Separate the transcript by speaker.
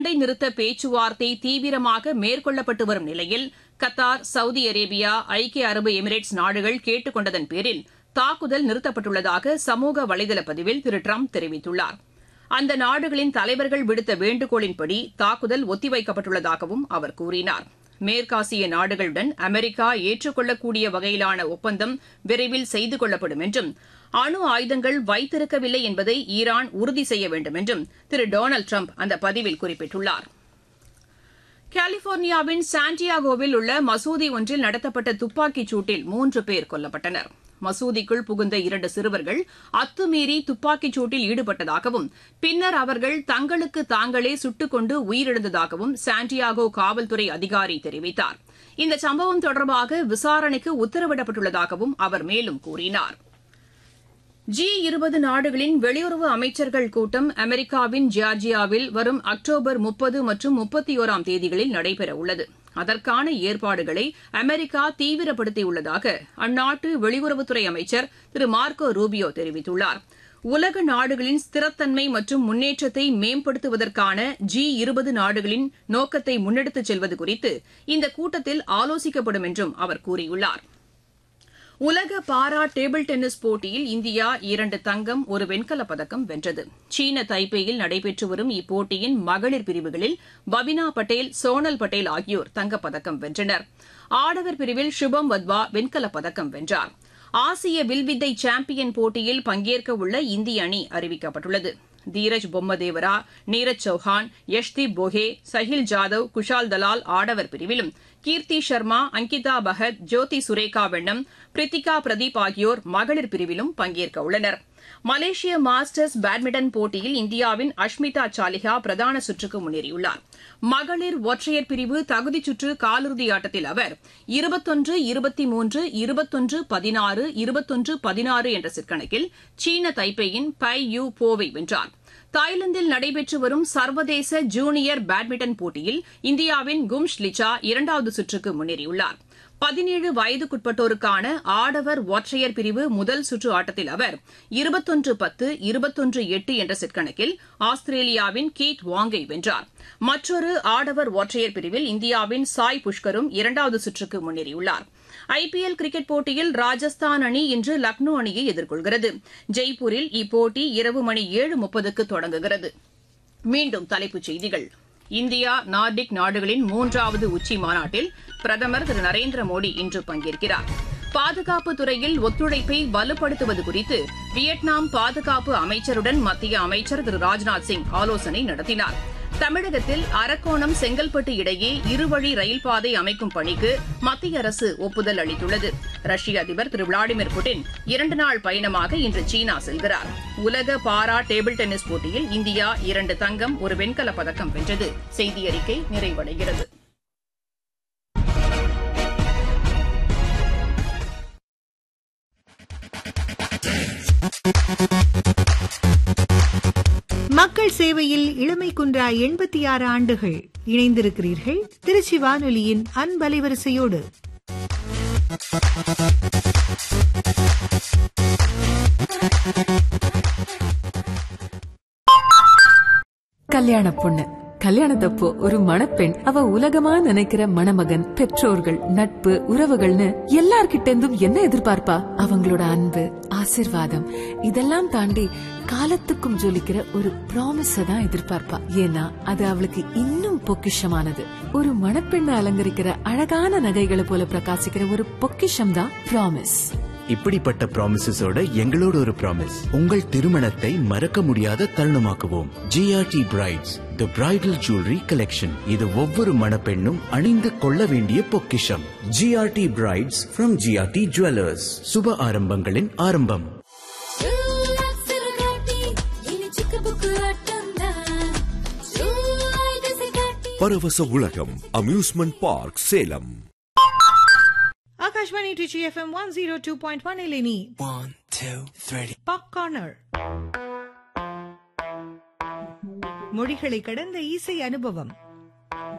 Speaker 1: சண்டை நிறுத்த பேச்சுவார்த்தை தீவிரமாக மேற்கொள்ளப்பட்டு வரும் நிலையில் கத்தார் சவுதி அரேபியா ஐக்கிய அரபு எமிரேட்ஸ் நாடுகள் கேட்டுக் கொண்டதன் பேரில் தாக்குதல் நிறுத்தப்பட்டுள்ளதாக சமூக வலைதள பதிவில் திரு டிரம்ப் தெரிவித்துள்ளார் அந்த நாடுகளின் தலைவர்கள் விடுத்த வேண்டுகோளின்படி தாக்குதல் ஒத்திவைக்கப்பட்டுள்ளதாகவும் அவர் கூறினார் மேற்காசிய நாடுகளுடன் அமெரிக்கா ஏற்றுக்கொள்ளக்கூடிய வகையிலான ஒப்பந்தம் விரைவில் செய்து கொள்ளப்படும் என்றும் அணு ஆயுதங்கள் வைத்திருக்கவில்லை என்பதை ஈரான் உறுதி செய்ய வேண்டும் என்றும் திரு டொனால்டு ட்ரம்ப் அந்த பதிவில் குறிப்பிட்டுள்ளார் கலிபோர்னியாவின் சாண்டியாகோவில் உள்ள மசூதி ஒன்றில் நடத்தப்பட்ட துப்பாக்கிச் சூட்டில் மூன்று பேர் கொல்லப்பட்டனர் மசூதிக்குள் புகுந்த இரண்டு சிறுவர்கள் அத்துமீறி துப்பாக்கிச் சூட்டில் ஈடுபட்டதாகவும் பின்னர் அவர்கள் தங்களுக்கு தாங்களே சுட்டுக்கொண்டு உயிரிழந்ததாகவும் சாண்டியாகோ காவல்துறை அதிகாரி தெரிவித்தார் இந்த சம்பவம் தொடர்பாக விசாரணைக்கு உத்தரவிடப்பட்டுள்ளதாகவும் அவர் மேலும் கூறினார் ஜி இருபது நாடுகளின் வெளியுறவு அமைச்சர்கள் கூட்டம் அமெரிக்காவின் ஜார்ஜியாவில் வரும் அக்டோபர் முப்பது மற்றும் முப்பத்தி ஒராம் தேதிகளில் நடைபெறவுள்ளது அதற்கான ஏற்பாடுகளை அமெரிக்கா தீவிரப்படுத்தியுள்ளதாக அந்நாட்டு வெளியுறவுத்துறை அமைச்சர் திரு மார்க்கோ ரூபியோ தெரிவித்துள்ளார் உலக நாடுகளின் ஸ்திரத்தன்மை மற்றும் முன்னேற்றத்தை மேம்படுத்துவதற்கான ஜி இருபது நாடுகளின் நோக்கத்தை முன்னெடுத்துச் செல்வது குறித்து இந்த கூட்டத்தில் ஆலோசிக்கப்படும் என்றும் அவர் கூறியுள்ளார் உலக பாரா டேபிள் டென்னிஸ் போட்டியில் இந்தியா இரண்டு தங்கம் ஒரு வெண்கலப் பதக்கம் வென்றது சீன தைப்பேயில் நடைபெற்று வரும் இப்போட்டியின் மகளிர் பிரிவுகளில் பபினா பட்டேல் சோனல் பட்டேல் ஆகியோர் தங்கப்பதக்கம் வென்றனர் ஆடவர் பிரிவில் சுபம் வத்வா வெண்கலப் பதக்கம் வென்றார் ஆசிய வில்வித்தை சாம்பியன் போட்டியில் பங்கேற்க உள்ள இந்திய அணி அறிவிக்கப்பட்டுள்ளது தீரஜ் பொம்மதேவரா நீரஜ் சௌஹான் யஷ்தீப் போஹே சஹில் ஜாதவ் குஷால் தலால் ஆடவர் பிரிவிலும் கீர்த்தி சர்மா அங்கிதா பகத் ஜோதி சுரேகா வெண்ணம் பிரித்திகா பிரதீப் ஆகியோர் மகளிர் பிரிவிலும் பங்கேற்க உள்ளனர் மலேசிய மாஸ்டர்ஸ் பேட்மிண்டன் போட்டியில் இந்தியாவின் அஷ்மிதா சாலிஹா பிரதான சுற்றுக்கு முன்னேறியுள்ளார் மகளிர் ஒற்றையர் பிரிவு தகுதிச் சுற்று காலிறுதி ஆட்டத்தில் அவர் இருபத்தொன்று இருபத்தி மூன்று இருபத்தொன்று பதினாறு இருபத்தொன்று பதினாறு என்ற சிற்கணக்கில் சீன தைப்பேயின் பை யூ போவை வென்றார் தாய்லாந்தில் நடைபெற்று வரும் சர்வதேச ஜூனியர் பேட்மிண்டன் போட்டியில் இந்தியாவின் கும்ஷ் லிச்சா இரண்டாவது சுற்றுக்கு முன்னேறியுள்ளார் பதினேழு வயதுக்குட்பட்டோருக்கான ஆடவர் ஒற்றையர் பிரிவு முதல் சுற்று ஆட்டத்தில் அவர் இருபத்தொன்று பத்து இருபத்தொன்று எட்டு என்ற செட் கணக்கில் ஆஸ்திரேலியாவின் கீட் வாங்கை வென்றார் மற்றொரு ஆடவர் ஒற்றையர் பிரிவில் இந்தியாவின் சாய் புஷ்கரும் இரண்டாவது சுற்றுக்கு முன்னேறியுள்ளார் ஐபிஎல் கிரிக்கெட் போட்டியில் ராஜஸ்தான் அணி இன்று லக்னோ அணியை எதிர்கொள்கிறது ஜெய்ப்பூரில் இப்போட்டி இரவு மணி ஏழு முப்பதுக்கு தொடங்குகிறது மீண்டும் தலைப்புச் செய்திகள் இந்தியா நார்டிக் நாடுகளின் மூன்றாவது உச்சி மாநாட்டில் பிரதமர் திரு நரேந்திர மோடி இன்று பங்கேற்கிறார் பாதுகாப்பு துறையில் ஒத்துழைப்பை வலுப்படுத்துவது குறித்து வியட்நாம் பாதுகாப்பு அமைச்சருடன் மத்திய அமைச்சர் திரு ராஜ்நாத் சிங் ஆலோசனை நடத்தினார் தமிழகத்தில் அரக்கோணம் செங்கல்பட்டு இடையே இருவழி ரயில் பாதை அமைக்கும் பணிக்கு மத்திய அரசு ஒப்புதல் அளித்துள்ளது ரஷ்ய அதிபர் திரு விளாடிமிர் புட்டின் இரண்டு நாள் பயணமாக இன்று சீனா செல்கிறார் உலக பாரா டேபிள் டென்னிஸ் போட்டியில் இந்தியா இரண்டு தங்கம் ஒரு வெண்கலப் பதக்கம் வென்றது செய்தி அறிக்கை நிறைவடைகிறது
Speaker 2: மக்கள் சேவையில் இளமை குன்றா எண்பத்தி ஆறு ஆண்டுகள் இணைந்திருக்கிறீர்கள் திருச்சி வானொலியின் அன்பலைவரிசையோடு
Speaker 3: கல்யாண பொண்ணு கல்யாணத்தப்போ ஒரு மணப்பெண் அவ உலகமா நினைக்கிற மணமகன் பெற்றோர்கள் நட்பு உறவுகள்னு எல்லார்கிட்ட இருந்தும் என்ன எதிர்பார்ப்பா அவங்களோட அன்பு ஆசிர்வாதம் இதெல்லாம் தாண்டி காலத்துக்கும் ஜொலிக்கிற ஒரு ப்ராமிஸ தான் எதிர்பார்ப்பா ஏன்னா அது அவளுக்கு இன்னும் பொக்கிஷமானது ஒரு மணப்பெண்ணை அலங்கரிக்கிற அழகான நகைகளை போல பிரகாசிக்கிற ஒரு பொக்கிஷம் தான் ப்ராமிஸ்
Speaker 4: இப்படிப்பட்ட ப்ராமிசஸோட எங்களோட ஒரு ப்ராமிஸ் உங்கள் திருமணத்தை மறக்க முடியாத தருணமாக்குவோம் G R T brides the bridal jewellery collection இது ஒவ்வொரு மணப்பெண்ணும் அணிந்து கொள்ள வேண்டிய பொக்கிஷம் G R T brides from G R T jewellers சுப ஆரம்பங்களின் ஆரம்பம்
Speaker 5: பரவச உலகம் amusement park Salem
Speaker 2: Akashvani Trichy F M one zero two point one இலினி
Speaker 6: One, two, three.
Speaker 2: Pop corner மொழிகளை கடந்த இசை அனுபவம்